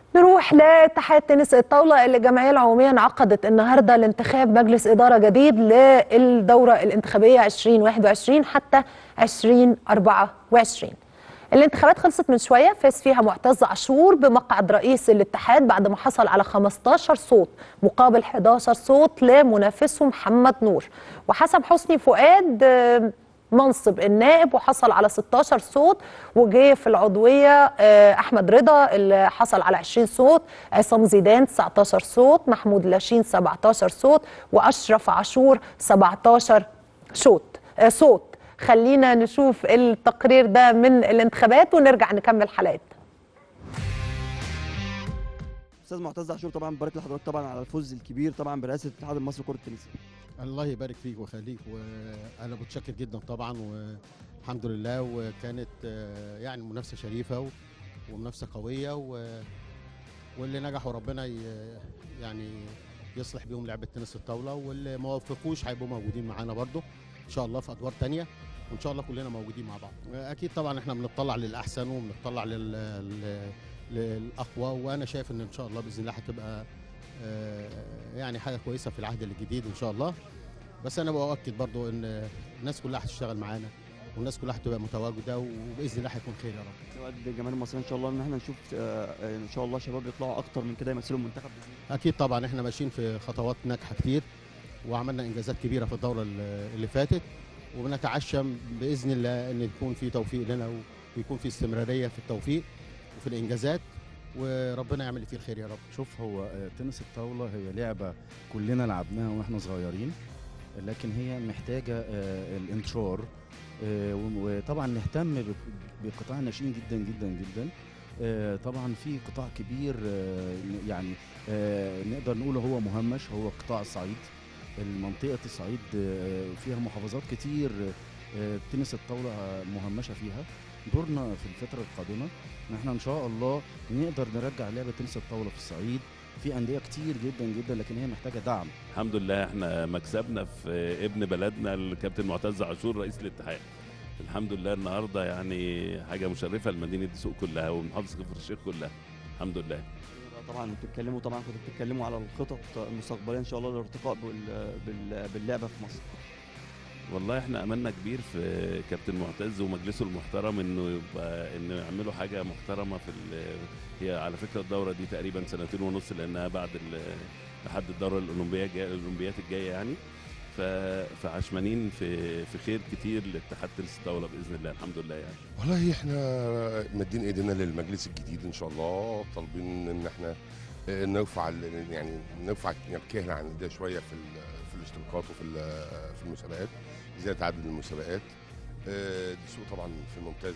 نروح لاتحاد تنس الطاولة اللي الجمعية العمومية انعقدت النهاردة لانتخاب مجلس إدارة جديد للدورة الانتخابية 2021 حتى 2024 الانتخابات خلصت من شوية فاز فيها معتز عاشور بمقعد رئيس الاتحاد بعد ما حصل على 15 صوت مقابل 11 صوت لمنافسه محمد نور وحسب حسني فؤاد آه، منصب النائب وحصل على 16 صوت وجه في العضويه آه، احمد رضا اللي حصل على 20 صوت عصام زيدان 19 صوت محمود لاشين 17 صوت واشرف عاشور 17 صوت آه، صوت خلينا نشوف التقرير ده من الانتخابات ونرجع نكمل حلقتنا استاذ معتز عاشور طبعا بارك لحضرتك طبعا على الفوز الكبير طبعا برئاسه الاتحاد المصري لكره التنس الله يبارك فيك ويخليك وانا متشكر جدا طبعا والحمد لله وكانت آه، يعني منافسه شريفه و- ومنافسه قويه و- واللي نجحوا ربنا ي- يعني يصلح بيهم لعبه تنس الطاوله واللي ما وفقوش هيبقوا موجودين معانا برضو ان شاء الله في ادوار تانية وان شاء الله كلنا موجودين مع بعض اكيد طبعا احنا بنطلع للاحسن وبنطلع لل... لل- للاقوى وانا شايف ان ان شاء الله باذن الله هتبقى آه، يعني حاجه كويسه في العهد الجديد ان شاء الله بس انا باكد برضو ان الناس كلها هتشتغل معانا والناس كلها هتبقى متواجده وباذن الله هيكون خير يا رب نود الجماهير المصريه ان شاء الله ان احنا نشوف آه، آه، ان شاء الله شباب يطلعوا اكتر من كده يمثلوا المنتخب باذن الله اكيد طبعا احنا ماشيين في خطوات ناجحه كتير وعملنا انجازات كبيره في الدوره ال- اللي فاتت وبنتعشم باذن الله ان يكون في توفيق لنا ويكون في استمراريه في التوفيق وفي الانجازات وربنا يعمل فيه الخير يا رب شوف هو آه، تنس الطاولة هي لعبة كلنا لعبناها واحنا صغيرين لكن هي محتاجة آه، الانتشار آه، و- وطبعا نهتم ب- بقطاع الناشئين جدا جدا جدا آه، طبعا في قطاع كبير آه، يعني آه، نقدر نقول هو مهمش هو قطاع الصعيد المنطقة الصعيد آه، فيها محافظات كتير آه، تنس الطاولة مهمشة فيها دورنا في الفترة القادمة ان احنا ان شاء الله نقدر نرجع لعبه تنس الطاوله في الصعيد في انديه كتير جدا جدا لكن هي محتاجه دعم الحمد لله احنا مكسبنا في ابن بلدنا الكابتن معتز عاشور رئيس الاتحاد الحمد لله النهارده يعني حاجه مشرفه لمدينه دسوق كلها ومحافظه كفر الشيخ كلها الحمد لله طبعا بتتكلموا طبعا كنتوا بتتكلموا على الخطط المستقبليه ان شاء الله للارتقاء بال- بال- باللعبه في مصر والله احنا املنا كبير في كابتن معتز ومجلسه المحترم انه يبقى انه يعملوا حاجه محترمه في ال- هي على فكره الدوره دي تقريبا سنتين ونص لانها بعد ال- لحد الدوره الاولمبيه الجايه الاولمبيات الجايه يعني ف- فعشمانين في في خير كتير لاتحاد تنس الطاوله باذن الله الحمد لله يعني والله احنا مادين ايدينا للمجلس الجديد ان شاء الله طالبين ان احنا آه، نرفع ال- يعني نرفع الكهنة عن ايدينا شويه في ال- في الاشتراكات وفي ال- في المسابقات زياده عدد المسابقات آه، دسوق طبعا في الممتاز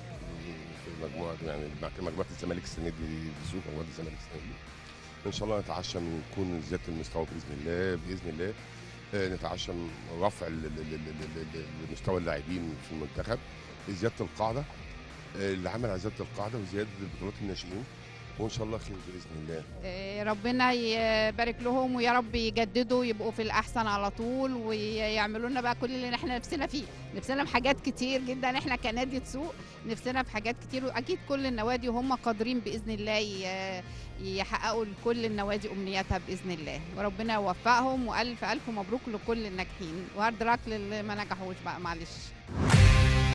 في مجموعه يعني مجموعه الزمالك السنه دي دسوق مجموعه الزمالك السنه دي ان شاء الله نتعشم نكون زياده المستوى باذن الله باذن الله آه، نتعشم رفع ال- ال- ال- ال- ال- ال- مستوى اللاعبين في المنتخب زياده القاعده آه، اللي عمل على زياده القاعده وزياده البطولات الناشئين وان شاء الله خير باذن الله آه، ربنا يبارك لهم ويا رب يجددوا يبقوا في الاحسن على طول ويعملوا لنا بقى كل اللي احنا نفسنا فيه نفسنا في حاجات كتير جدا احنا كنادي تسوق نفسنا في حاجات كتير واكيد كل النوادي وهم قادرين باذن الله ي- يحققوا لكل النوادي امنياتها باذن الله وربنا يوفقهم والف الف مبروك لكل الناجحين وهارد راك للي ما نجحوش بقى معلش